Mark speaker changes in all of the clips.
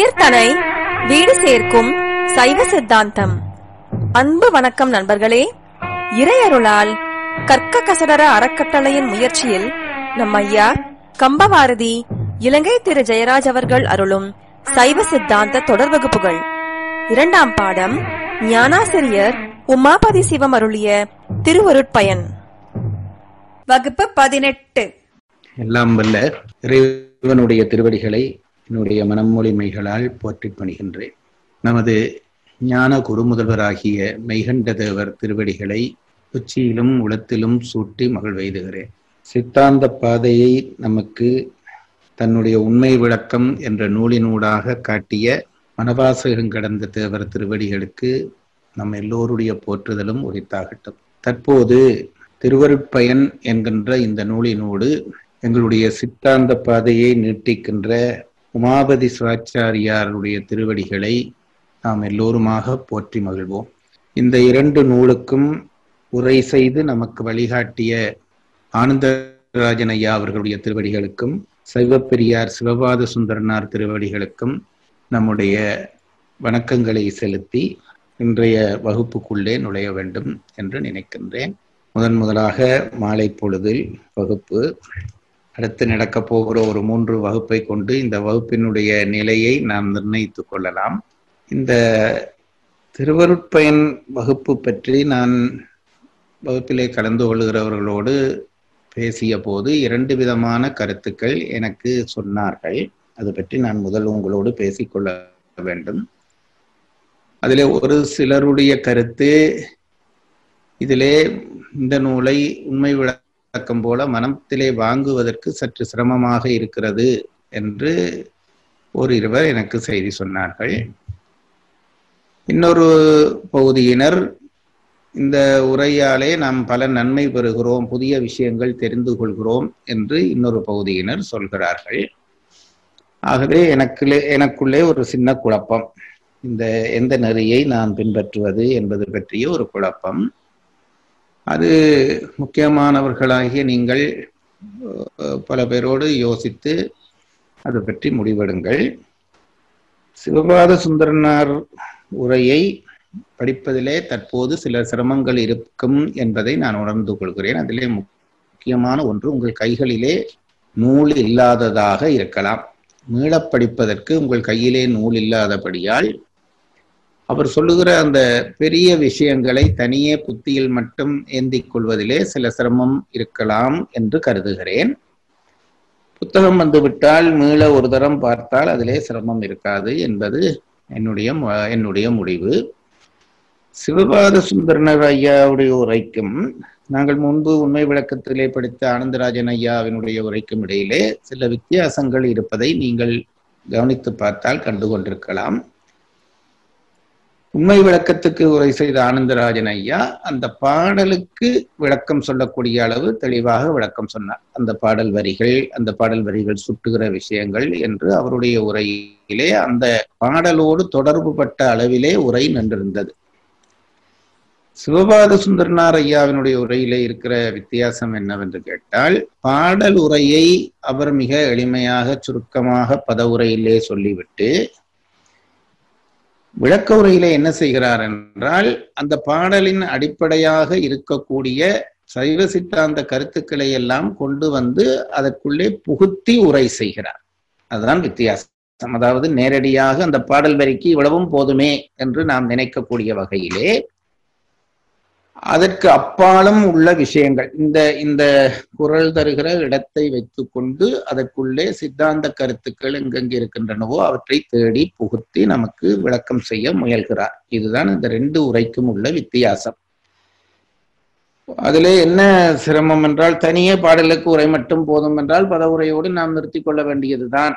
Speaker 1: உயிர்தனை வீடு சேர்க்கும் சைவ சித்தாந்தம் அன்பு வணக்கம் நண்பர்களே இறையருளால் கற்க கசடர அறக்கட்டளையின் முயற்சியில் நம் ஐயா கம்பவாரதி இலங்கை திரு ஜெயராஜ் அவர்கள் அருளும் சைவ சித்தாந்த தொடர் வகுப்புகள் இரண்டாம் பாடம் ஞானாசிரியர் உமாபதி சிவம் அருளிய திருவருட்பயன் வகுப்பு பதினெட்டு
Speaker 2: எல்லாம் வல்ல இறைவனுடைய திருவடிகளை என்னுடைய மனமொழிமைகளால் போற்றிப் பணிகின்றேன் நமது ஞான குருமுதல்வராகிய மெய்கண்ட தேவர் திருவடிகளை உச்சியிலும் உளத்திலும் சூட்டி மகிழ்வெய்துகிறேன் சித்தாந்த பாதையை நமக்கு தன்னுடைய உண்மை விளக்கம் என்ற நூலினூடாக காட்டிய மனவாசகம் கடந்த தேவர் திருவடிகளுக்கு நம் எல்லோருடைய போற்றுதலும் உரித்தாகட்டும் தற்போது திருவருட்பயன் என்கின்ற இந்த நூலினோடு எங்களுடைய சித்தாந்த பாதையை நீட்டிக்கின்ற உமாபதி சிவாச்சாரியாருடைய திருவடிகளை நாம் எல்லோருமாக போற்றி மகிழ்வோம் இந்த இரண்டு நூலுக்கும் உரை செய்து நமக்கு வழிகாட்டிய ஆனந்தராஜன் ஐயா அவர்களுடைய திருவடிகளுக்கும் சைவப்பெரியார் சிவபாத சுந்தரனார் திருவடிகளுக்கும் நம்முடைய வணக்கங்களை செலுத்தி இன்றைய வகுப்புக்குள்ளே நுழைய வேண்டும் என்று நினைக்கின்றேன் முதன் முதலாக மாலை பொழுதில் வகுப்பு அடுத்து நடக்கப் போகிற ஒரு மூன்று வகுப்பை கொண்டு இந்த வகுப்பினுடைய நிலையை நாம் நிர்ணயித்துக் கொள்ளலாம் இந்த திருவருட்பயன் வகுப்பு பற்றி நான் வகுப்பிலே கலந்து கொள்கிறவர்களோடு பேசிய போது இரண்டு விதமான கருத்துக்கள் எனக்கு சொன்னார்கள் அது பற்றி நான் முதல் உங்களோடு பேசிக்கொள்ள வேண்டும் அதிலே ஒரு சிலருடைய கருத்து இதிலே இந்த நூலை உண்மை விளக்கம் போல மனத்திலே வாங்குவதற்கு சற்று சிரமமாக இருக்கிறது என்று ஒரு இருவர் எனக்கு செய்தி சொன்னார்கள் இன்னொரு பகுதியினர் இந்த உரையாலே நாம் பல நன்மை பெறுகிறோம் புதிய விஷயங்கள் தெரிந்து கொள்கிறோம் என்று இன்னொரு பகுதியினர் சொல்கிறார்கள் ஆகவே எனக்குள்ளே எனக்குள்ளே ஒரு சின்ன குழப்பம் இந்த எந்த நெறியை நான் பின்பற்றுவது என்பது பற்றிய ஒரு குழப்பம் அது முக்கியமானவர்களாகிய நீங்கள் பல பேரோடு யோசித்து அது பற்றி முடிவெடுங்கள் சிவபாத சுந்தரனார் உரையை படிப்பதிலே தற்போது சில சிரமங்கள் இருக்கும் என்பதை நான் உணர்ந்து கொள்கிறேன் அதிலே முக்கியமான ஒன்று உங்கள் கைகளிலே நூல் இல்லாததாக இருக்கலாம் மீளப் படிப்பதற்கு உங்கள் கையிலே நூல் இல்லாதபடியால் அவர் சொல்லுகிற அந்த பெரிய விஷயங்களை தனியே புத்தியில் மட்டும் ஏந்திக் கொள்வதிலே சில சிரமம் இருக்கலாம் என்று கருதுகிறேன் புத்தகம் வந்துவிட்டால் மீள ஒரு தரம் பார்த்தால் அதிலே சிரமம் இருக்காது என்பது என்னுடைய என்னுடைய முடிவு சிவபாத சுந்தரனர் ஐயாவுடைய உரைக்கும் நாங்கள் முன்பு உண்மை விளக்கத்திலே படித்த ஆனந்தராஜன் ஐயாவினுடைய உரைக்கும் இடையிலே சில வித்தியாசங்கள் இருப்பதை நீங்கள் கவனித்து பார்த்தால் கண்டு கொண்டிருக்கலாம் உண்மை விளக்கத்துக்கு உரை செய்த ஆனந்தராஜன் ஐயா அந்த பாடலுக்கு விளக்கம் சொல்லக்கூடிய அளவு தெளிவாக விளக்கம் சொன்னார் அந்த பாடல் வரிகள் அந்த பாடல் வரிகள் சுட்டுகிற விஷயங்கள் என்று அவருடைய உரையிலே அந்த பாடலோடு தொடர்பு பட்ட அளவிலே உரை நின்றிருந்தது சிவபாத சுந்தரனார் ஐயாவினுடைய உரையிலே இருக்கிற வித்தியாசம் என்னவென்று கேட்டால் பாடல் உரையை அவர் மிக எளிமையாக சுருக்கமாக பதவுரையிலே சொல்லிவிட்டு விளக்க உரையில என்ன செய்கிறார் என்றால் அந்த பாடலின் அடிப்படையாக இருக்கக்கூடிய சைவ சித்தாந்த கருத்துக்களை எல்லாம் கொண்டு வந்து அதற்குள்ளே புகுத்தி உரை செய்கிறார் அதுதான் வித்தியாசம் அதாவது நேரடியாக அந்த பாடல் வரிக்கு இவ்வளவும் போதுமே என்று நாம் நினைக்கக்கூடிய வகையிலே அதற்கு அப்பாலும் உள்ள விஷயங்கள் இந்த இந்த குரல் தருகிற இடத்தை வைத்துக்கொண்டு அதற்குள்ளே சித்தாந்த கருத்துக்கள் எங்கெங்கே இருக்கின்றனவோ அவற்றை தேடி புகுத்தி நமக்கு விளக்கம் செய்ய முயல்கிறார் இதுதான் இந்த ரெண்டு உரைக்கும் உள்ள வித்தியாசம் அதிலே என்ன சிரமம் என்றால் தனியே பாடலுக்கு உரை மட்டும் போதும் என்றால் பதவுரையோடு நாம் நிறுத்தி கொள்ள வேண்டியதுதான்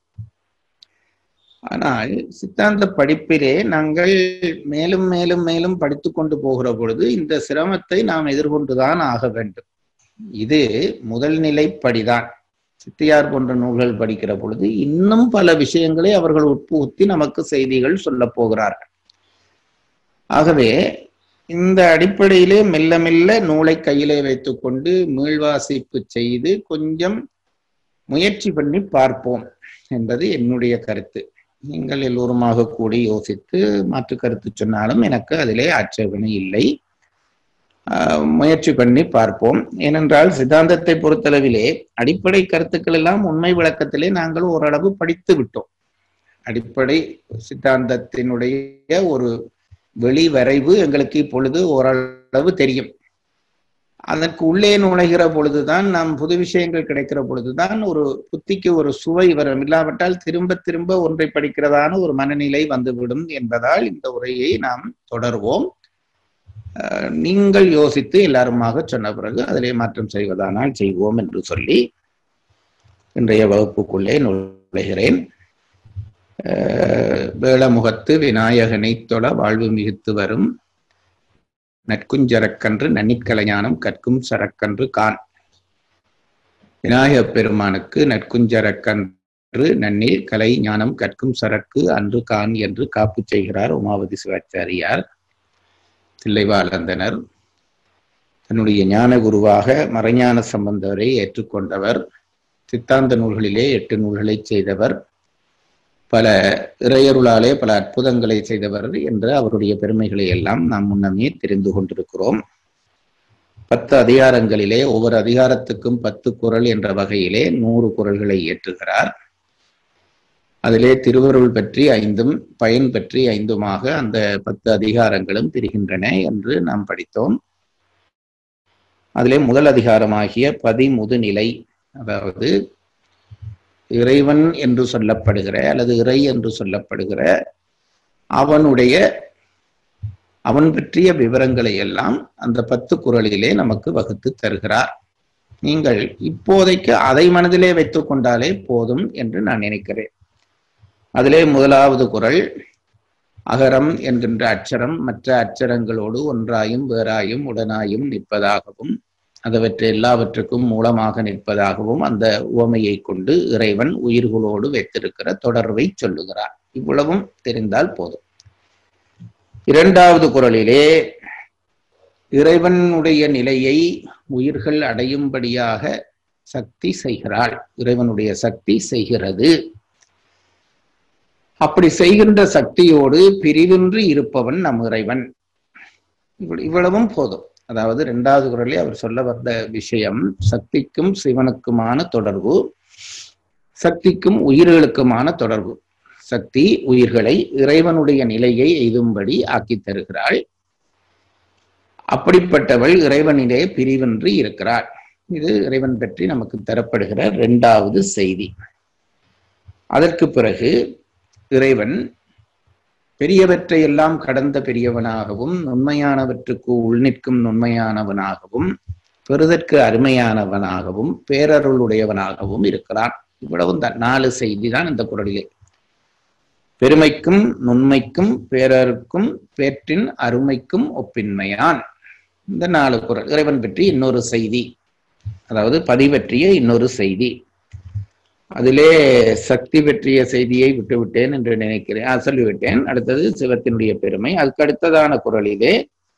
Speaker 2: ஆனால் சித்தாந்த படிப்பிலே நாங்கள் மேலும் மேலும் மேலும் படித்து கொண்டு போகிற பொழுது இந்த சிரமத்தை நாம் எதிர்கொண்டுதான் ஆக வேண்டும் இது முதல் நிலை படிதான் சித்தியார் போன்ற நூல்கள் படிக்கிற பொழுது இன்னும் பல விஷயங்களை அவர்கள் உட்புகுத்தி நமக்கு செய்திகள் சொல்ல போகிறார்கள் ஆகவே இந்த அடிப்படையிலே மெல்ல மெல்ல நூலை கையிலே வைத்துக்கொண்டு மீள்வாசிப்பு செய்து கொஞ்சம் முயற்சி பண்ணி பார்ப்போம் என்பது என்னுடைய கருத்து நீங்கள் எல்லோருமாக கூடி யோசித்து மாற்று கருத்து சொன்னாலும் எனக்கு அதிலே ஆட்சேபனை இல்லை ஆஹ் முயற்சி பண்ணி பார்ப்போம் ஏனென்றால் சித்தாந்தத்தை பொறுத்தளவிலே அடிப்படை கருத்துக்கள் எல்லாம் உண்மை விளக்கத்திலே நாங்கள் ஓரளவு படித்து விட்டோம் அடிப்படை சித்தாந்தத்தினுடைய ஒரு வெளி வரைவு எங்களுக்கு இப்பொழுது ஓரளவு தெரியும் அதற்கு உள்ளே நுழைகிற பொழுதுதான் நாம் புது விஷயங்கள் கிடைக்கிற பொழுதுதான் ஒரு புத்திக்கு ஒரு சுவை வரும் இல்லாவிட்டால் திரும்ப திரும்ப ஒன்றை படிக்கிறதான ஒரு மனநிலை வந்துவிடும் என்பதால் இந்த உரையை நாம் தொடர்வோம் அஹ் நீங்கள் யோசித்து எல்லாருமாக சொன்ன பிறகு அதிலே மாற்றம் செய்வதானால் செய்வோம் என்று சொல்லி இன்றைய வகுப்புக்குள்ளே நுழைகிறேன் அஹ் வேளமுகத்து விநாயகனை தொழ வாழ்வு மிகுத்து வரும் நற்குஞ்சரக்கன்று நன்னிக்கலைஞானம் கற்கும் சரக்கன்று கான் விநாயகப் பெருமானுக்கு நற்குஞ்சரக்கன்று நன்னில் கலை ஞானம் கற்கும் சரக்கு அன்று கான் என்று காப்பு செய்கிறார் உமாவதி சிவாச்சாரியார் தில்லைவாளந்தனர் தன்னுடைய ஞான குருவாக மறைஞான சம்பந்தரை ஏற்றுக்கொண்டவர் சித்தாந்த நூல்களிலே எட்டு நூல்களை செய்தவர் பல இறையருளாலே பல அற்புதங்களை செய்தவர் என்ற அவருடைய பெருமைகளை எல்லாம் நாம் முன்னமே தெரிந்து கொண்டிருக்கிறோம் பத்து அதிகாரங்களிலே ஒவ்வொரு அதிகாரத்துக்கும் பத்து குரல் என்ற வகையிலே நூறு குரல்களை ஏற்றுகிறார் அதிலே திருவருள் பற்றி ஐந்தும் பயன் பற்றி ஐந்துமாக அந்த பத்து அதிகாரங்களும் பிரிகின்றன என்று நாம் படித்தோம் அதிலே முதல் அதிகாரமாகிய பதிமுது நிலை அதாவது இறைவன் என்று சொல்லப்படுகிற அல்லது இறை என்று சொல்லப்படுகிற அவனுடைய அவன் பற்றிய விவரங்களை எல்லாம் அந்த பத்து குரலிலே நமக்கு வகுத்து தருகிறார் நீங்கள் இப்போதைக்கு அதை மனதிலே வைத்துக் கொண்டாலே போதும் என்று நான் நினைக்கிறேன் அதிலே முதலாவது குரல் அகரம் என்கின்ற அச்சரம் மற்ற அச்சரங்களோடு ஒன்றாயும் வேறாயும் உடனாயும் நிற்பதாகவும் அதவற்றை எல்லாவற்றுக்கும் மூலமாக நிற்பதாகவும் அந்த உவமையை கொண்டு இறைவன் உயிர்களோடு வைத்திருக்கிற தொடர்பை சொல்லுகிறார் இவ்வளவும் தெரிந்தால் போதும் இரண்டாவது குரலிலே இறைவனுடைய நிலையை உயிர்கள் அடையும்படியாக சக்தி செய்கிறாள் இறைவனுடைய சக்தி செய்கிறது அப்படி செய்கின்ற சக்தியோடு பிரிவின்றி இருப்பவன் நம் இறைவன் இவ்வளவும் போதும் அதாவது இரண்டாவது குரலில் அவர் சொல்ல வந்த விஷயம் சக்திக்கும் சிவனுக்குமான தொடர்பு சக்திக்கும் உயிர்களுக்குமான தொடர்பு சக்தி உயிர்களை இறைவனுடைய நிலையை எய்தும்படி ஆக்கி தருகிறாள் அப்படிப்பட்டவள் இறைவனிலே பிரிவின்றி இருக்கிறாள் இது இறைவன் பற்றி நமக்கு தரப்படுகிற இரண்டாவது செய்தி அதற்கு பிறகு இறைவன் பெரியவற்றை எல்லாம் கடந்த பெரியவனாகவும் நுண்மையானவற்றுக்கு உள்நிற்கும் நுண்மையானவனாகவும் பெறுதற்கு அருமையானவனாகவும் பேரருளுடையவனாகவும் இருக்கிறான் இவ்வளவும் தான் நாலு செய்தி தான் இந்த குரலிலே பெருமைக்கும் நுண்மைக்கும் பேரருக்கும் பேற்றின் அருமைக்கும் ஒப்பின்மையான் இந்த நாலு குரல் இறைவன் பற்றி இன்னொரு செய்தி அதாவது பதி பற்றிய இன்னொரு செய்தி அதிலே சக்தி பற்றிய செய்தியை விட்டுவிட்டேன் என்று நினைக்கிறேன் சொல்லிவிட்டேன் அடுத்தது சிவத்தினுடைய பெருமை அதுக்கு அடுத்ததான குரலிலே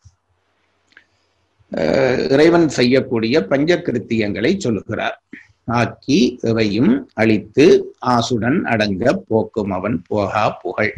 Speaker 2: இறைவன் செய்யக்கூடிய பஞ்ச கிருத்தியங்களை சொல்லுகிறார் ஆக்கி எவையும் அழித்து ஆசுடன் அடங்க போக்கும் அவன் போகா புகழ்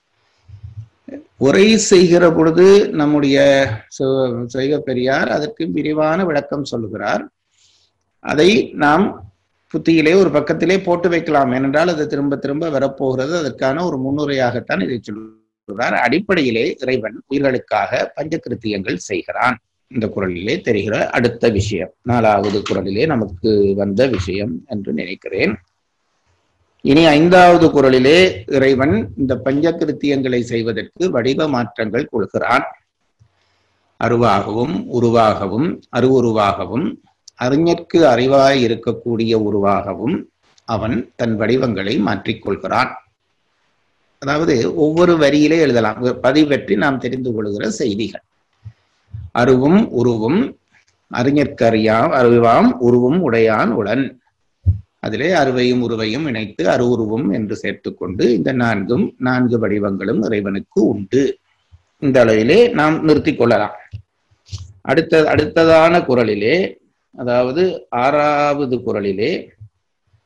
Speaker 2: உரை செய்கிற பொழுது நம்முடைய செய்க பெரியார் அதற்கு விரிவான விளக்கம் சொல்லுகிறார் அதை நாம் புத்தியிலே ஒரு பக்கத்திலே போட்டு வைக்கலாம் ஏனென்றால் அது திரும்ப திரும்ப வரப்போகிறது அதற்கான ஒரு முன்னுரையாகத்தான் இதை சொல்கிறார் அடிப்படையிலே இறைவன் உயிர்களுக்காக பஞ்சகிருத்தியங்கள் செய்கிறான் இந்த குரலிலே தெரிகிற அடுத்த விஷயம் நாலாவது குரலிலே நமக்கு வந்த விஷயம் என்று நினைக்கிறேன் இனி ஐந்தாவது குரலிலே இறைவன் இந்த பஞ்சகிருத்தியங்களை செய்வதற்கு வடிவ மாற்றங்கள் கொள்கிறான் அருவாகவும் உருவாகவும் அருவுருவாகவும் அறிஞர்க்கு அறிவாய் இருக்கக்கூடிய உருவாகவும் அவன் தன் வடிவங்களை மாற்றிக்கொள்கிறான் அதாவது ஒவ்வொரு வரியிலே எழுதலாம் பதிவற்றி நாம் தெரிந்து கொள்கிற செய்திகள் அருவும் உருவும் அறிஞர்க்கறியாம் அறிவாம் உருவும் உடையான் உடன் அதிலே அருவையும் உருவையும் இணைத்து அருவுருவும் என்று சேர்த்துக்கொண்டு இந்த நான்கும் நான்கு வடிவங்களும் இறைவனுக்கு உண்டு இந்த அளவிலே நாம் நிறுத்தி கொள்ளலாம் அடுத்த அடுத்ததான குரலிலே அதாவது ஆறாவது குரலிலே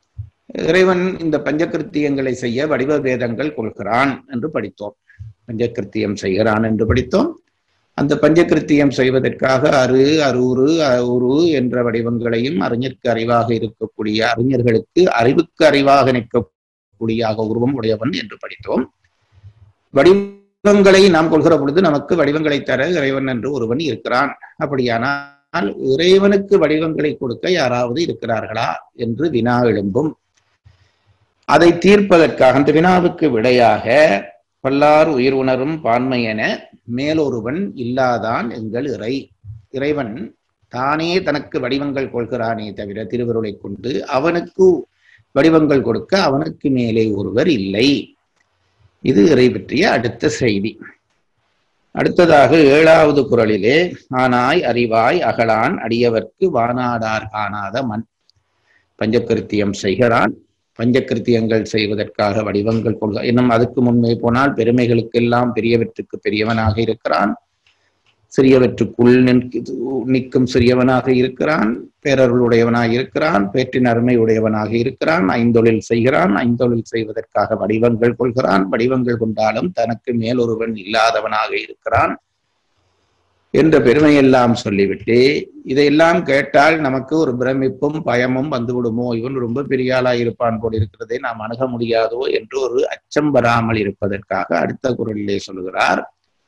Speaker 2: இறைவன் இந்த பஞ்சகிருத்தியங்களை செய்ய வடிவ பேதங்கள் கொள்கிறான் என்று படித்தோம் பஞ்சகிருத்தியம் செய்கிறான் என்று படித்தோம் அந்த பஞ்சகிருத்தியம் செய்வதற்காக அரு அரூறு உரு என்ற வடிவங்களையும் அறிஞருக்கு அறிவாக இருக்கக்கூடிய அறிஞர்களுக்கு அறிவுக்கு அறிவாக நிற்கக்கூடிய உருவம் உடையவன் என்று படித்தோம் வடிவங்களை நாம் கொள்கிற பொழுது நமக்கு வடிவங்களை தர இறைவன் என்று ஒருவன் இருக்கிறான் அப்படியானால் இறைவனுக்கு வடிவங்களை கொடுக்க யாராவது இருக்கிறார்களா என்று வினா எழும்பும் அதை தீர்ப்பதற்காக அந்த வினாவுக்கு விடையாக பல்லார் உயிர் உணரும் பான்மை என மேலொருவன் இல்லாதான் எங்கள் இறை இறைவன் தானே தனக்கு வடிவங்கள் கொள்கிறானே தவிர திருவருளை கொண்டு அவனுக்கு வடிவங்கள் கொடுக்க அவனுக்கு மேலே ஒருவர் இல்லை இது இறை பற்றிய அடுத்த செய்தி அடுத்ததாக ஏழாவது குரலிலே ஆனாய் அறிவாய் அகலான் அடியவர்க்கு வானாடார் காணாத மண் பஞ்சகிருத்தியம் செய்கிறான் பஞ்சகிருத்தியங்கள் செய்வதற்காக வடிவங்கள் கொள்க இன்னும் அதுக்கு முன்னே போனால் பெருமைகளுக்கெல்லாம் பெரியவற்றுக்கு பெரியவனாக இருக்கிறான் சிறியவற்றுக்குள் நிற்கும் சிறியவனாக இருக்கிறான் பேரருளுடையவனாக இருக்கிறான் பேற்றின் அருமை உடையவனாக இருக்கிறான் ஐந்தொழில் செய்கிறான் ஐந்தொழில் செய்வதற்காக வடிவங்கள் கொள்கிறான் வடிவங்கள் கொண்டாலும் தனக்கு மேலொருவன் இல்லாதவனாக இருக்கிறான் என்ற பெருமையெல்லாம் சொல்லிவிட்டு இதையெல்லாம் கேட்டால் நமக்கு ஒரு பிரமிப்பும் பயமும் வந்துவிடுமோ இவன் ரொம்ப பெரிய ஆளா இருப்பான் போல் இருக்கிறதை நாம் அணுக முடியாதோ என்று ஒரு அச்சம் வராமல் இருப்பதற்காக அடுத்த குரலிலே சொல்கிறார்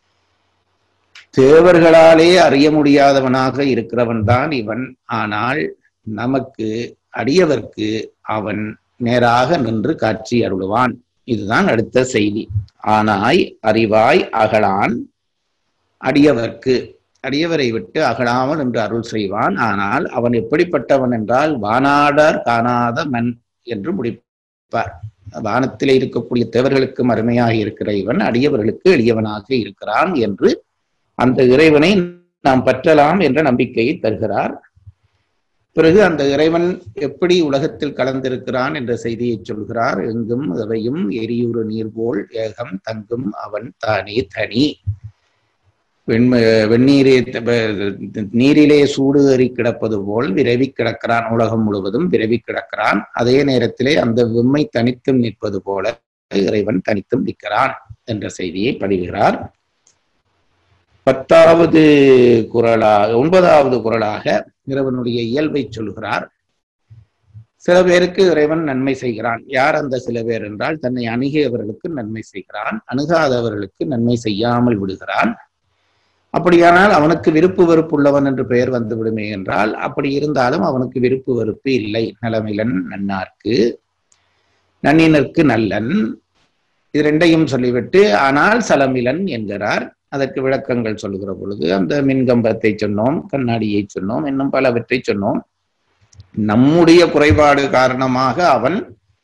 Speaker 2: தேவர்களாலே அறிய முடியாதவனாக இருக்கிறவன் தான் இவன் ஆனால் நமக்கு அடியவர்க்கு அவன் நேராக நின்று காட்சி அருளுவான் இதுதான் அடுத்த செய்தி ஆனாய் அறிவாய் அகலான் அடியவர்க்கு அடியவரை விட்டு அகலாமல் என்று அருள் செய்வான் ஆனால் அவன் எப்படிப்பட்டவன் என்றால் வானாடர் காணாத மண் என்று முடிப்பார் வானத்திலே இருக்கக்கூடிய தேவர்களுக்கும் அருமையாக இருக்கிற இவன் அடியவர்களுக்கு எளியவனாக இருக்கிறான் என்று அந்த இறைவனை நாம் பற்றலாம் என்ற நம்பிக்கையை தருகிறார் பிறகு அந்த இறைவன் எப்படி உலகத்தில் கலந்திருக்கிறான் என்ற செய்தியை சொல்கிறார் எங்கும் எவையும் எரியுறு நீர் போல் ஏகம் தங்கும் அவன் தானே தனி வெண்ம வெந்நீரே நீரிலே சூடு ஏறி கிடப்பது போல் விரவி கிடக்கிறான் உலகம் முழுவதும் விரவி கிடக்கிறான் அதே நேரத்திலே அந்த வெம்மை தனித்தும் நிற்பது போல இறைவன் தனித்தும் நிற்கிறான் என்ற செய்தியை பதிவுகிறார் பத்தாவது குரலாக ஒன்பதாவது குரலாக இறைவனுடைய இயல்பை சொல்கிறார் சில பேருக்கு இறைவன் நன்மை செய்கிறான் யார் அந்த சில பேர் என்றால் தன்னை அணுகியவர்களுக்கு நன்மை செய்கிறான் அணுகாதவர்களுக்கு நன்மை செய்யாமல் விடுகிறான் அப்படியானால் அவனுக்கு விருப்பு வெறுப்பு உள்ளவன் என்று பெயர் வந்து விடுமே என்றால் அப்படி இருந்தாலும் அவனுக்கு விருப்பு வெறுப்பு இல்லை நலமிலன் நன்னார்க்கு நன்னினருக்கு நல்லன் இது ரெண்டையும் சொல்லிவிட்டு ஆனால் சலமிலன் என்கிறார் அதற்கு விளக்கங்கள் சொல்லுகிற பொழுது அந்த மின்கம்பத்தை சொன்னோம் கண்ணாடியை சொன்னோம் இன்னும் பலவற்றை சொன்னோம் நம்முடைய குறைபாடு காரணமாக அவன்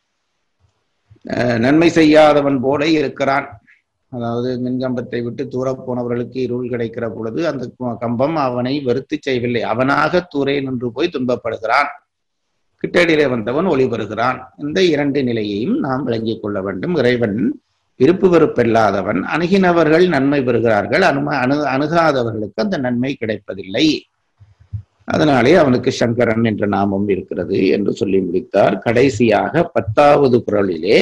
Speaker 2: நன்மை செய்யாதவன் போல இருக்கிறான் அதாவது மின்கம்பத்தை விட்டு தூர போனவர்களுக்கு இருள் கிடைக்கிற பொழுது அந்த கம்பம் அவனை வெறுத்து செய்யவில்லை அவனாக தூரே நின்று போய் துன்பப்படுகிறான் கிட்டடியிலே வந்தவன் ஒளி பெறுகிறான் இந்த இரண்டு நிலையையும் நாம் விளங்கிக் கொள்ள வேண்டும் இறைவன் விருப்பு வெறுப்பில்லாதவன் அணுகினவர்கள் நன்மை பெறுகிறார்கள் அனும அணு அணுகாதவர்களுக்கு அந்த நன்மை கிடைப்பதில்லை அதனாலே அவனுக்கு சங்கரன் என்ற நாமம் இருக்கிறது என்று சொல்லி முடித்தார் கடைசியாக பத்தாவது குரலிலே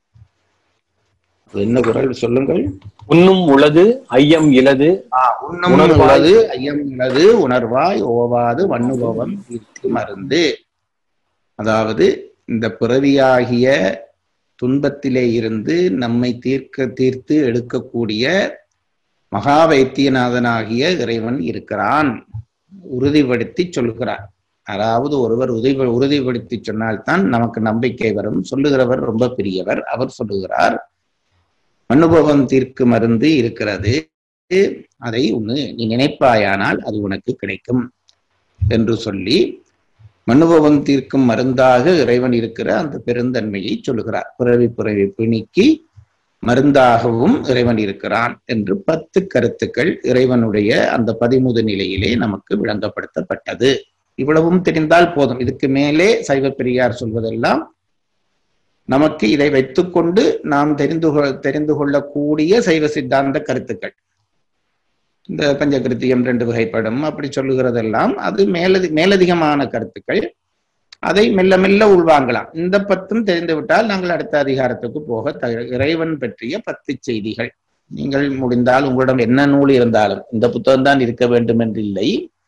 Speaker 2: என்ன குரல் சொல்லுங்கள்
Speaker 3: உண்ணும் உளது ஐயம் இலது
Speaker 2: உண்ணும் உளது ஐயம் இலது உணர்வாய் ஓவாது வண்ணுபவம் தீர்த்து மருந்து அதாவது இந்த பிறவியாகிய துன்பத்திலே இருந்து நம்மை தீர்க்க தீர்த்து எடுக்கக்கூடிய மகா வைத்தியநாதனாகிய இறைவன் இருக்கிறான் உறுதிப்படுத்தி சொல்கிறார் அதாவது ஒருவர் உறுதி உறுதிப்படுத்தி சொன்னால்தான் நமக்கு நம்பிக்கை வரும் சொல்லுகிறவர் ரொம்ப பெரியவர் அவர் சொல்லுகிறார் அனுபவம் தீர்க்கு மருந்து இருக்கிறது அதை ஒண்ணு நீ நினைப்பாயானால் அது உனக்கு கிடைக்கும் என்று சொல்லி மனுபவம் தீர்க்கும் மருந்தாக இறைவன் இருக்கிற அந்த பெருந்தன்மையை சொல்லுகிறார் பிறவி பிறவி பிணிக்கு மருந்தாகவும் இறைவன் இருக்கிறான் என்று பத்து கருத்துக்கள் இறைவனுடைய அந்த பதிமுது நிலையிலே நமக்கு விளங்கப்படுத்தப்பட்டது இவ்வளவும் தெரிந்தால் போதும் இதுக்கு மேலே சைவ பெரியார் சொல்வதெல்லாம் நமக்கு இதை வைத்துக்கொண்டு நாம் தெரிந்து தெரிந்து கொள்ளக்கூடிய சைவ சித்தாந்த கருத்துக்கள் இந்த பஞ்சகிருத்தியம் ரெண்டு வகைப்படும் அப்படி சொல்லுகிறதெல்லாம் அது மேலதி மேலதிகமான கருத்துக்கள் அதை மெல்ல மெல்ல உள்வாங்கலாம் இந்த பத்தும் தெரிந்து விட்டால் நாங்கள் அடுத்த அதிகாரத்துக்கு போக தய- இறைவன் பற்றிய பத்து செய்திகள் நீங்கள் முடிந்தால் உங்களிடம் என்ன நூல் இருந்தாலும் இந்த புத்தகம் தான் இருக்க வேண்டும் என்று இல்லை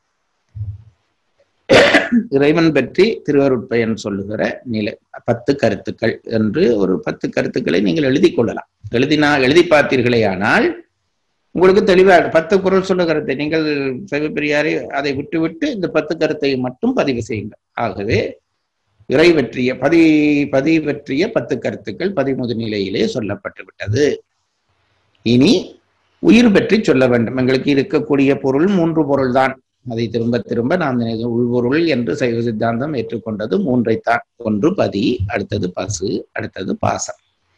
Speaker 2: இறைவன் பற்றி திருவருட்பயன் சொல்லுகிற நிலை பத்து கருத்துக்கள் என்று ஒரு பத்து கருத்துக்களை நீங்கள் எழுதி கொள்ளலாம் எழுதினா எழுதி பார்த்தீர்களே ஆனால் உங்களுக்கு தெளிவாக பத்து குரல் சொல்ல கருத்தை நீங்கள் சிவபெரியாரை அதை விட்டுவிட்டு இந்த பத்து கருத்தை மட்டும் பதிவு செய்யுங்கள் ஆகவே இறை பற்றிய பதி பதி பற்றிய பத்து கருத்துக்கள் பதிமுது நிலையிலே சொல்லப்பட்டு விட்டது இனி உயிர் பற்றி சொல்ல வேண்டும் எங்களுக்கு இருக்கக்கூடிய பொருள் மூன்று பொருள் தான் அதை திரும்ப திரும்ப நாம் நினைவு உள்பொருள் என்று சைவ சித்தாந்தம் ஏற்றுக்கொண்டது மூன்றைத்தான் ஒன்று பதி அடுத்தது பசு அடுத்தது பாசம்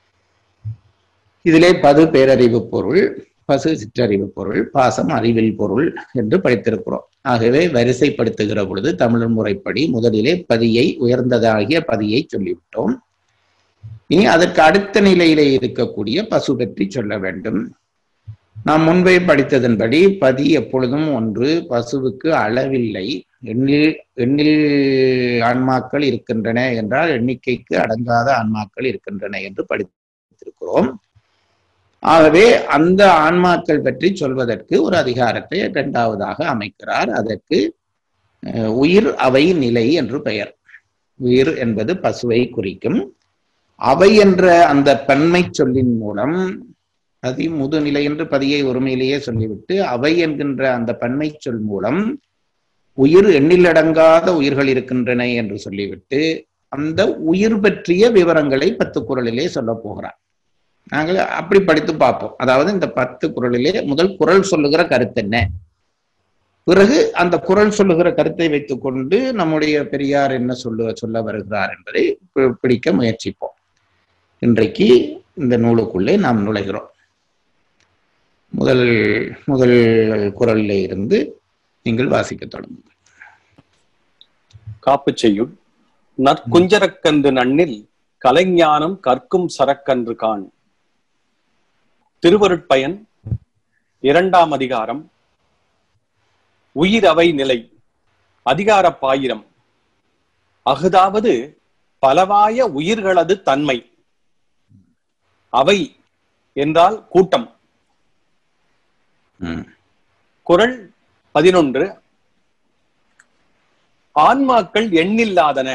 Speaker 2: இதிலே பது பேரறிவு பொருள் பசு சிற்றறிவு பொருள் பாசம் அறிவில் பொருள் என்று படித்திருக்கிறோம் ஆகவே வரிசைப்படுத்துகிற பொழுது தமிழ் முறைப்படி முதலிலே பதியை உயர்ந்ததாகிய பதியை சொல்லிவிட்டோம் இனி அதற்கு அடுத்த நிலையிலே இருக்கக்கூடிய பசு பற்றி சொல்ல வேண்டும் நாம் முன்பே படித்ததன்படி பதி எப்பொழுதும் ஒன்று பசுவுக்கு அளவில்லை எண்ணில் எண்ணில் ஆன்மாக்கள் இருக்கின்றன என்றால் எண்ணிக்கைக்கு அடங்காத ஆன்மாக்கள் இருக்கின்றன என்று படித்திருக்கிறோம் ஆகவே அந்த ஆன்மாக்கள் பற்றி சொல்வதற்கு ஒரு அதிகாரத்தை இரண்டாவதாக அமைக்கிறார் அதற்கு அஹ், உயிர் அவை நிலை என்று பெயர் உயிர் என்பது பசுவை குறிக்கும் அவை என்ற அந்த பன்மை சொல்லின் மூலம் பதி முதுநிலை என்று பதியை ஒருமையிலேயே சொல்லிவிட்டு அவை என்கின்ற அந்த பன்மை சொல் மூலம் உயிர் எண்ணிலடங்காத உயிர்கள் இருக்கின்றன என்று சொல்லிவிட்டு அந்த உயிர் பற்றிய விவரங்களை பத்து குறளிலே சொல்ல போகிறார் நாங்கள் அப்படி படித்து பார்ப்போம் அதாவது இந்த பத்து குறளிலே முதல் குறள் சொல்லுகிற கருத்து என்ன பிறகு அந்த குறள் சொல்லுகிற கருத்தை வைத்துக்கொண்டு நம்முடைய பெரியார் என்ன சொல்ல சொல்ல வருகிறார் என்பதை பி- பிடிக்க முயற்சிப்போம் இன்றைக்கு இந்த நூலுக்குள்ளே நாம் நுழைகிறோம் முதல் முதல் குறளிலே இருந்து நீங்கள் வாசிக்க தொடங்குங்கள்
Speaker 3: காப்பு செய்யுள் நற்குஞ்சரக்கன்று நன்னில் கலைஞானம் கற்கும் சரக்கன்று காண் திருவருட்பயன் இரண்டாம் அதிகாரம் உயிர் அவை நிலை அதிகார பாயிரம் அஃதாவது பலவாய உயிர்களது தன்மை அவை என்றால் கூட்டம்
Speaker 2: ம்,
Speaker 3: குறள் பதினொன்று ஆன்மாக்கள் எண்ணில்லாதன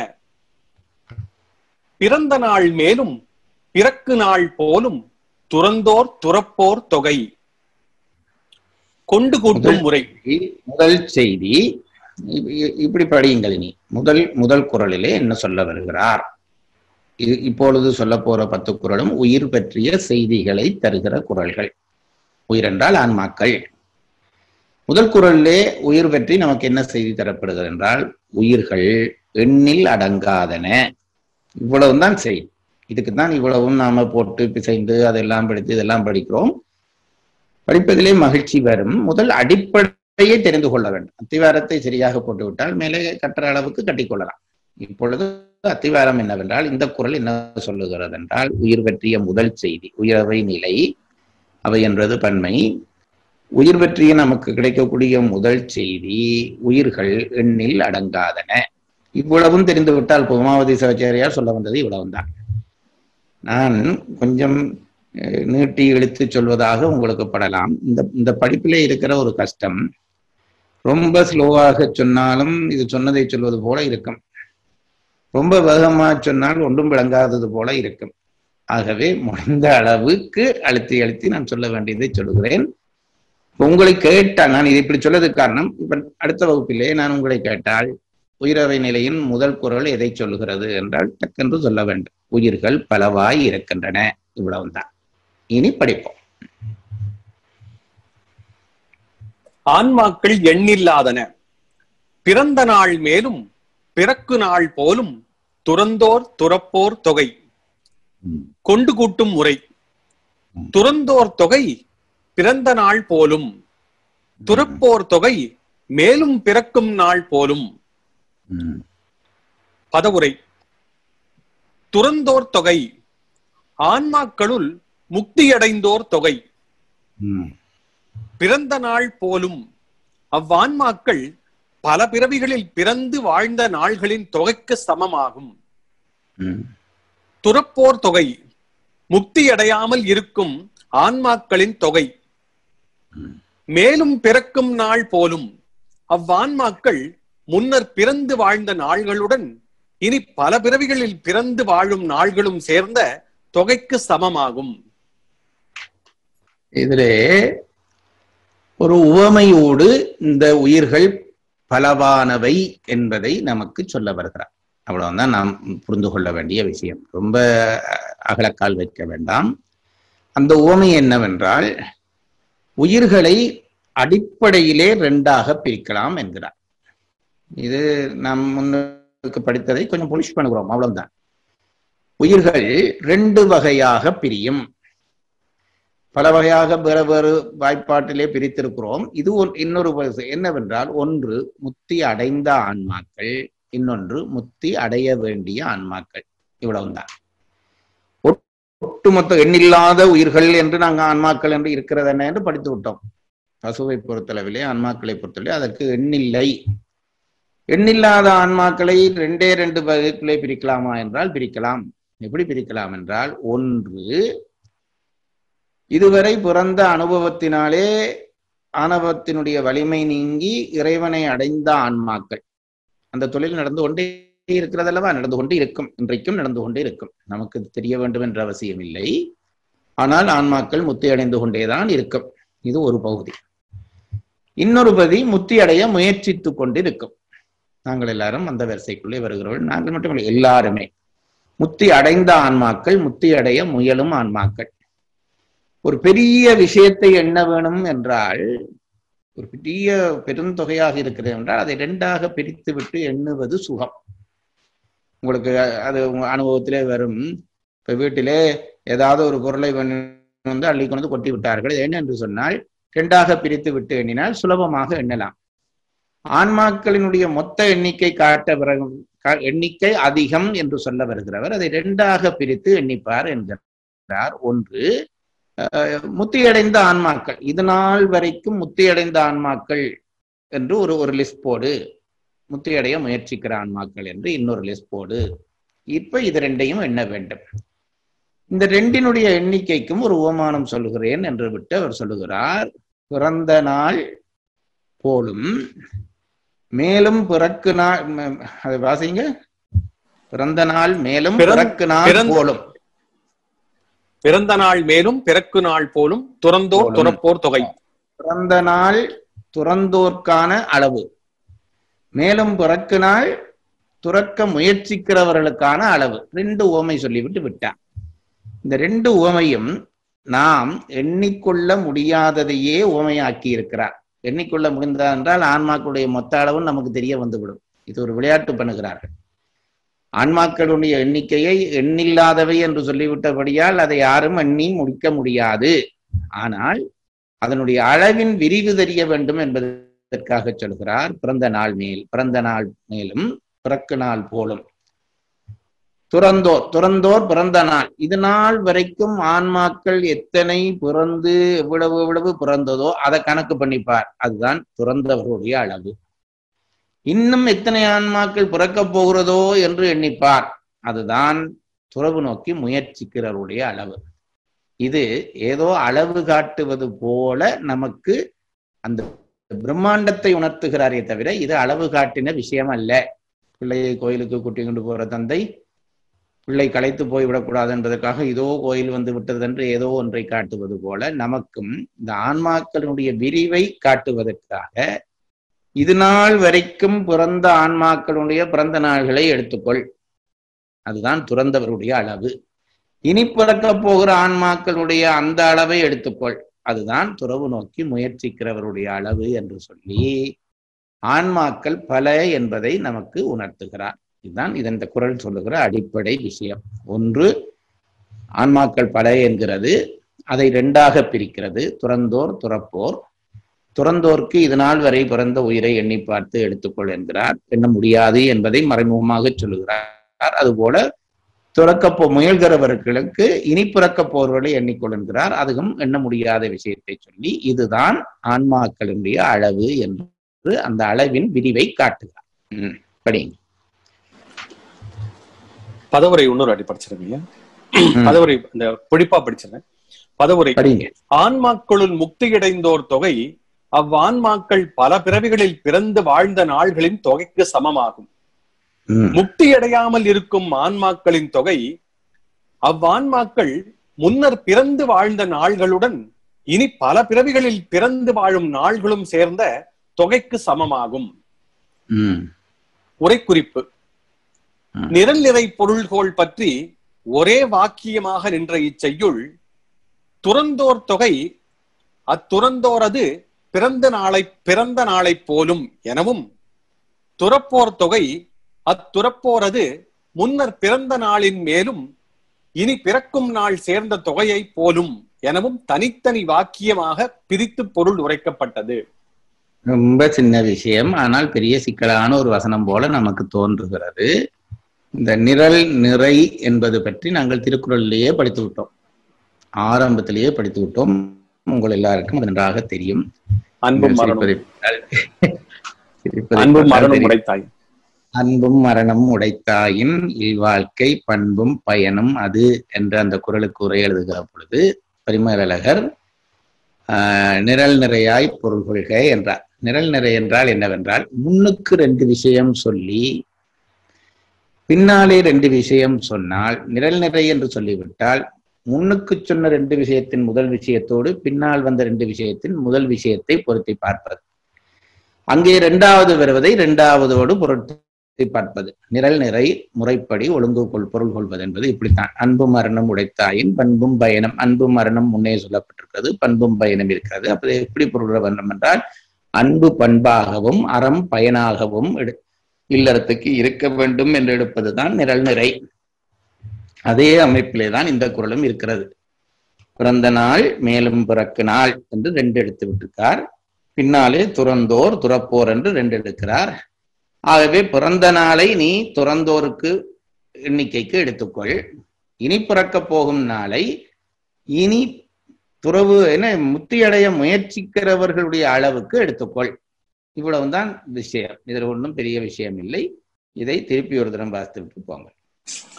Speaker 3: பிறந்த நாள் மேலும் பிறக்கு நாள் போலும் துறந்தோர் துறப்போர் தொகை கொண்டு கூட்டும் முறை
Speaker 2: முதல் செய்தி இ- இ- இப்படி படியுங்கள் இனி முதல் முதல் குறளிலே என்ன சொல்ல வருகிறார் இது இப்பொழுது சொல்ல போற பத்து குறளும் உயிர் பற்றிய செய்திகளை தருகிற குறள்கள் உயிர் என்றால் ஆன்மாக்கள் முதல் குறளிலே உயிர் பற்றி நமக்கு என்ன செய்தி தரப்படுகிறது என்றால் உயிர்கள் எண்ணில் அடங்காதன இவ்வளவுதான் செய்தி இதுக்கு தான் இவ்வளவும் நாம போட்டு பிசைந்து அதெல்லாம் படித்து இதெல்லாம் படிக்கிறோம் படிப்பதிலே மகிழ்ச்சி வரும் முதல் அடிப்படையை தெரிந்து கொள்ள வேண்டும் அத்திவாரத்தை சரியாக போட்டுவிட்டால் மேலே கட்டுற அளவுக்கு கட்டிக்கொள்ளலாம் இப்பொழுது அத்திவாரம் என்னவென்றால் இந்த குறள் என்ன சொல்லுகிறது என்றால் உயிர் பற்றிய முதல் செய்தி உயர்வை நிலை அவை என்றது பன்மை உயிர் பற்றிய நமக்கு கிடைக்கக்கூடிய முதல் செய்தி உயிர்கள் எண்ணில் அடங்காதன இவ்வளவும் தெரிந்துவிட்டால் புமாவதி சிவாச்சாரியார் சொல்ல வந்தது இவ்வளவுதான் நான் கொஞ்சம் அஹ், நீட்டி இழுத்து சொல்வதாக உங்களுக்கு படலாம் இந்த இந்த படிப்பிலே இருக்கிற ஒரு கஷ்டம் ரொம்ப ஸ்லோவாக சொன்னாலும் இது சொன்னதை சொல்வது போல இருக்கும் ரொம்ப வேகமா சொன்னால் ஒன்றும் விளங்காதது போல இருக்கும் ஆகவே முடிந்த அளவுக்கு அழுத்தி அழுத்தி நான் சொல்ல வேண்டியதை சொல்லுகிறேன் உங்களை கேட்டால் நான் இது இப்படி சொல்லதுக்கு காரணம் இப்ப அடுத்த வகுப்பிலே நான் உங்களை கேட்டால் உயிரவை நிலையின் முதல் குறள் எதை சொல்லுகிறது என்றால் டக்கென்று சொல்ல வேண்டும் உயிர்கள் பலவாய் இருக்கின்றன இவ்வளவுதான் இனி படிப்போம்
Speaker 3: ஆன்மாக்கள் எண்ணில்லாதன பிறந்த நாள் மேலும் பிறக்கு நாள் போலும் துறந்தோர் துறப்போர் தொகை
Speaker 2: ம்.
Speaker 3: கொண்டு கூட்டும் முறை துறந்தோர் தொகை பிறந்த நாள் போலும் துறப்போர் தொகை மேலும் பிறக்கும் நாள் போலும்
Speaker 2: ம்.
Speaker 3: பதவுரை துறந்தோர் தொகை ஆன்மாக்களுள் முக்தியடைந்தோர் தொகை
Speaker 2: ம்.
Speaker 3: பிறந்த நாள் போலும் அவ்வான்மாக்கள் பல பிறவிகளில் பிறந்து வாழ்ந்த நாள்களின் தொகைக்கு சமமாகும்
Speaker 2: ம்.
Speaker 3: துறப்போர் தொகை முக்தி அடையாமல் இருக்கும் ஆன்மாக்களின் தொகை மேலும் பிறக்கும் நாள் போலும் அவ்வான்மாக்கள் முன்னர் பிறந்து வாழ்ந்த நாள்களுடன் இனி பல பிறவிகளில் பிறந்து வாழும் நாள்களும் சேர்ந்த தொகைக்கு சமமாகும்
Speaker 2: இதிலே ஒரு உவமையோடு இந்த உயிர்கள் பலவானவை என்பதை நமக்கு சொல்ல வருகிறார் அவ்வளவுதான் நாம் புரிந்து கொள்ள வேண்டிய விஷயம் ரொம்ப அகலக்கால் வைக்க வேண்டாம் அந்த உவமை என்னவென்றால் உயிர்களை அடிப்படையிலே ரெண்டாக பிரிக்கலாம் என்கிறார் இது நாம் முன்னுக்கு படித்ததை கொஞ்சம் பொலிஷ் பண்ணுகிறோம் அவ்வளவுதான் உயிர்கள் ரெண்டு வகையாக பிரியும் பல வகையாக வேறு வேறு வாய்ப்பாட்டிலே பிரித்திருக்கிறோம் இது ஒரு இன்னொரு வரிசை. என்னவென்றால் ஒன்று முக்தி அடைந்த ஆன்மாக்கள் இன்னொன்று முக்தி அடைய வேண்டிய ஆன்மாக்கள் இவ்வளவுதான் ஒட்- ஒட்டுமொத்த எண்ணில்லாத உயிர்கள் என்று நாங்கள் ஆன்மாக்கள் என்று இருக்கிறது என்ன என்று படித்து விட்டோம் பசுவை பொறுத்தளவிலே ஆன்மாக்களை பொறுத்தளவிலே அதற்கு எண்ணில்லை எண்ணில்லாத ஆன்மாக்களை ரெண்டே ரெண்டு வகைக்குள்ளே பிரிக்கலாமா என்றால் பிரிக்கலாம் எப்படி பிரிக்கலாம் என்றால் ஒன்று இதுவரை பிறந்த அனுபவத்தினாலே ஆணவத்தினுடைய வலிமை நீங்கி இறைவனை அடைந்த ஆன்மாக்கள் அந்த தொழில் நடந்து கொண்டே இருக்கிறதல்லவா நடந்து கொண்டு இருக்கும் இன்றைக்கும் நடந்து கொண்டே இருக்கும் நமக்கு இது தெரிய வேண்டும் என்ற அவசியம் இல்லை ஆனால் ஆன்மாக்கள் முத்தி அடைந்து கொண்டேதான் இருக்கும் இது ஒரு பகுதி இன்னொரு பகுதி முத்தி அடைய முயற்சித்துக் கொண்டிருக்கும் நாங்கள் எல்லாரும் அந்த வரிசைக்குள்ளே வருகிறவர்கள் நாங்கள் மட்டுமல்ல எல்லாருமே முத்தி அடைந்த ஆன்மாக்கள் முத்தி அடைய முயலும் ஆன்மாக்கள் ஒரு பெரிய விஷயத்தை எண்ண வேணும் என்றால் ஒரு பெரிய பெருந்தொகையாக இருக்கிறது என்றால் அதை ரெண்டாக பிரித்து விட்டு எண்ணுவது சுகம் உங்களுக்கு அது உங்க அனுபவத்திலே வரும் இப்ப வீட்டிலே ஏதாவது ஒரு பொருளை வந்து வந்து அள்ளி கொண்டு வந்து கொட்டி விட்டார்கள் இது என்ன என்று சொன்னால் ரெண்டாக பிரித்து விட்டு எண்ணினால் சுலபமாக எண்ணலாம் ஆன்மாக்களினுடைய மொத்த எண்ணிக்கை காட்ட பிறகு கா- எண்ணிக்கை அதிகம் என்று சொல்ல வருகிறவர் அதை ரெண்டாக பிரித்து எண்ணிப்பார் என்கிறார் ஒன்று அஹ், முத்தியடைந்த ஆன்மாக்கள் இது நாள் வரைக்கும் முத்தியடைந்த ஆன்மாக்கள் என்று ஒரு ஒரு லிஸ்ட் போடு முத்தியடைய முயற்சிக்கிற ஆன்மாக்கள் என்று இன்னொரு லிஸ்ட் போடு இப்ப இது ரெண்டையும் எண்ண வேண்டும் இந்த ரெண்டினுடைய எண்ணிக்கைக்கும் ஒரு உவமானம் சொல்லுகிறேன் என்று விட்டு அவர் சொல்லுகிறார் பிறந்த நாள் போலும் மேலும் பிறக்கு நாள் ம- அதை வாசிங்க பிறந்த நாள் மேலும்
Speaker 3: பிறந்த-
Speaker 2: பிறக்கு நாள்
Speaker 3: பிறந்த-
Speaker 2: போலும்
Speaker 3: பிறந்த நாள் மேலும் பிறக்கு நாள் போலும் துறந்தோர்
Speaker 2: போலும்.
Speaker 3: துறப்போர் தொகை
Speaker 2: பிறந்த நாள் துறந்தோர்க்கான அளவு மேலும் பிறக்கு நாள் துறக்க முயற்சிக்கிறவர்களுக்கான அளவு ரெண்டு உவமை சொல்லிவிட்டு விட்டார் இந்த ரெண்டு உவமையும் நாம் எண்ணிக்கொள்ள முடியாததையே உவமையாக்கி இருக்கிறார் எண்ணிக்கொள்ள முடிந்ததா என்றால் ஆன்மாக்களுடைய மொத்த அளவும் நமக்கு தெரிய வந்துவிடும் இது ஒரு விளையாட்டு பண்ணுகிறார்கள் ஆன்மாக்களுடைய எண்ணிக்கையை எண்ணில்லாதவை என்று சொல்லிவிட்டபடியால் அதை யாரும் எண்ணி முடிக்க முடியாது ஆனால் அதனுடைய அளவின் விரிவு தெரிய வேண்டும் என்பதற்காக சொல்கிறார் பிறந்த நாள் மேல் பிறந்த நாள் மேலும் பிறக்கு நாள் போலும் துறந்தோர் துறந்தோர் பிறந்த நாள் இது நாள் வரைக்கும் ஆன்மாக்கள் எத்தனை பிறந்து எவ்வளவு எவ்வளவு பிறந்ததோ அதை கணக்கு பண்ணிப்பார் அதுதான் துறந்தவர்களுடைய அளவு இன்னும் எத்தனை ஆன்மாக்கள் பிறக்கப் போகிறதோ என்று எண்ணிப்பார் அதுதான் துறவு நோக்கி முயற்சிக்கிறவருடைய அளவு இது ஏதோ அளவு காட்டுவது போல நமக்கு அந்த பிரம்மாண்டத்தை உணர்த்துகிறாரே தவிர இது அளவு காட்டின விஷயம் அல்ல பிள்ளையை கோயிலுக்கு கூட்டி கொண்டு போற தந்தை பிள்ளை களைத்து போய்விடக்கூடாது என்பதற்காக இதோ கோயில் வந்து விட்டது என்று ஏதோ ஒன்றை காட்டுவது போல நமக்கும் இந்த ஆன்மாக்களினுடைய விரிவை காட்டுவதற்காக இது நாள் வரைக்கும் பிறந்த ஆன்மாக்களுடைய பிறந்த நாள்களை எடுத்துக்கொள் அதுதான் துறந்தவருடைய அளவு இனி பிறக்கப் போகிற ஆன்மாக்களுடைய அந்த அளவை எடுத்துக்கொள் அதுதான் துறவு நோக்கி முயற்சிக்கிறவருடைய அளவு என்று சொல்லி ஆன்மாக்கள் பல என்பதை நமக்கு உணர்த்துகிறார் இதுதான் இதன் இந்த குரல் சொல்லுகிற அடிப்படை விஷயம் ஒன்று ஆன்மாக்கள் பல என்கிறது அதை ரெண்டாக பிரிக்கிறது துறந்தோர் துறப்போர் துறந்தோர்க்கு இது நாள் வரை பிறந்த உயிரை எண்ணி பார்த்து எடுத்துக்கொள் என்கிறார் எண்ண முடியாது என்பதை மறைமுகமாக சொல்லுகிறார் அதுபோல துறக்கப்போ முயல்கிறவர்களுக்கு இனி பிறக்கப் போர்வர்களை எண்ணிக்கொள்கிறார் அதுவும் எண்ண முடியாத விஷயத்தை சொல்லி இதுதான் ஆன்மாக்களுடைய அளவு என்று அந்த அளவின் விரிவை காட்டுகிறார் ம், படிங்க
Speaker 3: பதவுரை இன்னொரு அடி படிச்சிருக்கீங்க
Speaker 2: ம்.
Speaker 3: பதவுரை இந்த பிடிப்பா படிச்சிருக்கேன் பதவுரை
Speaker 2: படிங்க
Speaker 3: ஆன்மாக்களுள் முக்தியடைந்தோர் தொகை அவ்வான்மாக்கள் பல பிறவிகளில் பிறந்து வாழ்ந்த நாள்களின் தொகைக்கு சமமாகும்
Speaker 2: ம்,
Speaker 3: முக்தியடையாமல் இருக்கும் ஆன்மாக்களின் தொகை அவ்வான்மாக்கள் முன்னர் பிறந்து வாழ்ந்த நாள்களுடன் இனி பல பிறவிகளில் பிறந்து வாழும் நாள்களும் சேர்ந்த தொகைக்கு சமமாகும்
Speaker 2: ம்,
Speaker 3: உரைக்குறிப்பு
Speaker 2: ம்.
Speaker 3: நிரல் நிறை பொருள்கோள் பற்றி ஒரே வாக்கியமாக நின்ற இச்செய்யுள் துறந்தோர் தொகை அத்துறந்தோரது பிறந்த நாளை பிறந்த நாளை போலும் எனவும் துறப்போர் தொகை அத்துறப்போரது முன்னர் பிறந்த நாளின் மேலும் இனி பிறக்கும் நாள் சேர்ந்த தொகையை போலும் எனவும் தனித்தனி வாக்கியமாக பிரித்து பொருள் உரைக்கப்பட்டது
Speaker 2: ரொம்ப சின்ன விஷயம் ஆனால் பெரிய சிக்கலான ஒரு வசனம் போல நமக்கு தோன்றுகிறது இந்த நிரல் நிறை என்பது பற்றி நாங்கள் திருக்குறளிலேயே படித்து விட்டோம் ஆரம்பத்திலேயே படித்து விட்டோம் உங்கள் எல்லாருக்கும் அது நன்றாக தெரியும்
Speaker 3: அன்பும் மரணம்
Speaker 2: சிரிப்பதை பார்த்தால் சிரிப்பதை
Speaker 3: அன்பும்
Speaker 2: பார்த்தால்
Speaker 3: மரணம்
Speaker 2: தெரியும்.
Speaker 3: உடைத்தாய்
Speaker 2: அன்பும் மரணம் உடைத்தாயின் இல்வாழ்க்கை பண்பும் பயனும் அது என்ற அந்த குறளுக்கு உரை எழுதுகிற பொழுது பரிமேலழகர் ஆஹ், நிரல் நிறையாய் பொருள் கொள்க என்றார் நிரல் நிறை என்றால் என்னவென்றால் முன்னுக்கு ரெண்டு விஷயம் சொல்லி பின்னாலே ரெண்டு விஷயம் சொன்னால் நிரல் நிறை என்று சொல்லிவிட்டால் முன்னுக்கு சொன்ன ரெண்டு விஷயத்தின் முதல் விஷயத்தோடு பின்னால் வந்த ரெண்டு விஷயத்தின் முதல் விஷயத்தை பொருத்தி பார்ப்பது அங்கே இரண்டாவது வருவதை இரண்டாவதோடு பொருத்தி பார்ப்பது நிரல் நிறை முறைப்படி ஒழுங்கு கொள் பொருள் கொள்வது என்பது இப்படித்தான் அன்பு மரணம் உடைத்தாயின் பண்பும் பயணம் அன்பும் மரணம் முன்னே சொல்லப்பட்டிருக்கிறது பண்பும் பயணம் இருக்கிறது அப்படி எப்படி பொருள் வேண்டும் என்றால் அன்பு பண்பாகவும் அறம் பயனாகவும் எடு- இல்லறத்துக்கு இருக்க வேண்டும் என்று எடுப்பதுதான் நிரல் நிறை அதே அமைப்பிலே தான் இந்த குறளும் இருக்கிறது பிறந்த நாள் மேலும் பிறக்கு நாள் என்று ரெண்டு எடுத்து விட்டிருக்கார் பின்னாலே துறந்தோர் துறப்போர் என்று ரெண்டு எடுக்கிறார் ஆகவே பிறந்த நாளை நீ துறந்தோருக்கு எண்ணிக்கைக்கு எடுத்துக்கொள் இனி பிறக்கப் போகும் நாளை இனி துறவு என்ன முத்தியடைய முயற்சிக்கிறவர்களுடைய அளவுக்கு எடுத்துக்கொள் இவ்வளவுதான் விஷயம் இதில் ஒன்றும் பெரிய விஷயம் இல்லை இதை திருப்பி ஒரு தரம் வாசித்து விட்டு போங்க